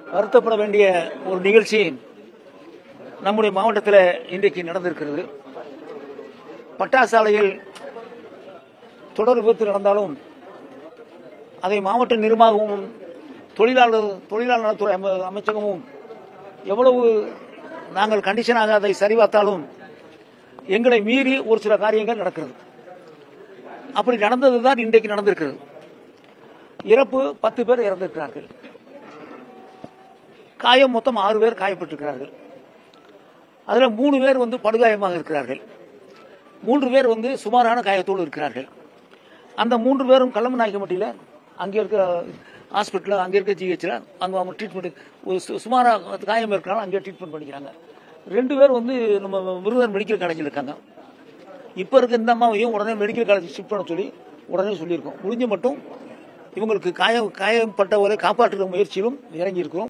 வருத்தப்பட வேண்டிய ஒரு நிகழ்ச்சி நம்முடைய மாவட்டத்தில் இன்றைக்கு நடந்திருக்கிறது பட்டாசாலையில் தொடர் விபத்து நடந்தாலும் அதை மாவட்ட நிர்வாகமும் தொழிலாளர் தொழிலாளர் நலத்துறை அம- அமைச்சகமும் எவ்வளவு நாங்கள் கண்டிஷனாக அதை சரிபார்த்தாலும் எங்களை மீறி ஒரு சில காரியங்கள் நடக்கிறது அப்படி நடந்ததுதான் இன்றைக்கு நடந்திருக்கிறது இறப்பு பத்து பேர் இறந்திருக்கிறார்கள் காயம் மொத்தம் ஆறு பேர் காயப்பட்டிருக்கிறார்கள் அதுல மூணு பேர் வந்து படுகாயமாக இருக்கிறார்கள் மூன்று பேர் வந்து சுமாரான காயத்தோடு இருக்கிறார்கள் அந்த மூன்று பேரும் கள்ளமநாயக்கம்பட்டியில் அங்கே இருக்கிற ஹாஸ்பிட்டலில் அங்கே இருக்க ஜிஹெச்சில் அங்கே அவங்க ட்ரீட்மெண்ட் ஒரு சு- சுமாராக காயம் இருக்கிறாங்க அங்கே ட்ரீட்மெண்ட் பண்ணிக்கிறாங்க ரெண்டு பேர் வந்து நம்ம விருதுநகர் மெடிக்கல் காலேஜில் இருக்காங்க இப்போ இருக்க இந்த அம்மாவையும் உடனே மெடிக்கல் காலேஜ் ஷிஃப்ட் பண்ண சொல்லி உடனே சொல்லியிருக்கோம் முடிஞ்ச மட்டும் இவங்களுக்கு காயம் காயப்பட்டவரை காப்பாற்றுகிற முயற்சியிலும் இறங்கி இருக்கிறோம்